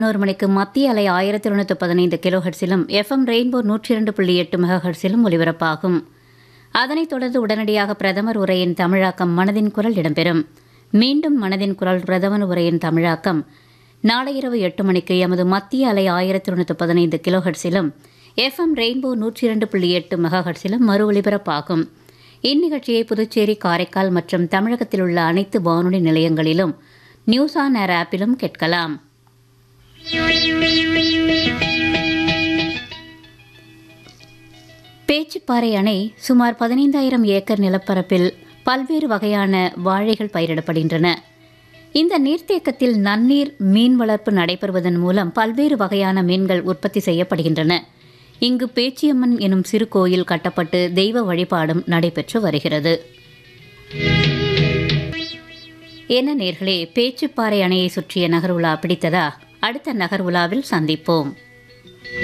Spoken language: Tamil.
பதினோரு மணிக்கு மத்திய அலை ஆயிரத்தி இருநூத்தி பதினைந்து கிலோ ஹெர்ட்ஸிலும் எஃப்எம் ரெயின்போ நூற்றி இரண்டு புள்ளி எட்டு மெகா ஹெர்ட்ஸிலும் ஒலிபரப்பாகும் அதனைத் தொடர்ந்து உடனடியாக பிரதமர் உரையின் தமிழாக்கம் மனதின் குரல் இடம்பெறும் மீண்டும் மனதின் குரல் பிரதமர் உரையின் தமிழாக்கம் நாளை இரவு எட்டு மணிக்கு எமது மத்திய அலை ஆயிரத்தி இருநூத்தி பதினைந்து கிலோ ஹெர்ட்ஸிலும் எஃப்எம் ரெயின்போ நூற்றி இரண்டு புள்ளி எட்டு மெகா ஹெர்ட்ஸிலும் மறு ஒலிபரப்பாகும் இந்நிகழ்ச்சியை புதுச்சேரி காரைக்கால் மற்றும் தமிழகத்தில் உள்ள அனைத்து வானொலி நிலையங்களிலும் நியூஸ் ஆன் ஏர் ஆப்பிலும் கேட்கலாம் பேச்சுப்பாறை அணை சுமார் பதினைந்தாயிரம் ஏக்கர் நிலப்பரப்பில் பல்வேறு வகையான வாழைகள் பயிரிடப்படுகின்றன இந்த நீர்த்தேக்கத்தில் நன்னீர் மீன் வளர்ப்பு நடைபெறுவதன் மூலம் பல்வேறு வகையான மீன்கள் உற்பத்தி செய்யப்படுகின்றன இங்கு பேச்சியம்மன் எனும் சிறு கோயில் கட்டப்பட்டு தெய்வ வழிபாடும் நடைபெற்று வருகிறது என்ன நேர்களே பேச்சுப்பாறை அணையை சுற்றிய நகர்வுலா பிடித்ததா அடுத்த நகர்வுலாவில் சந்திப்போம்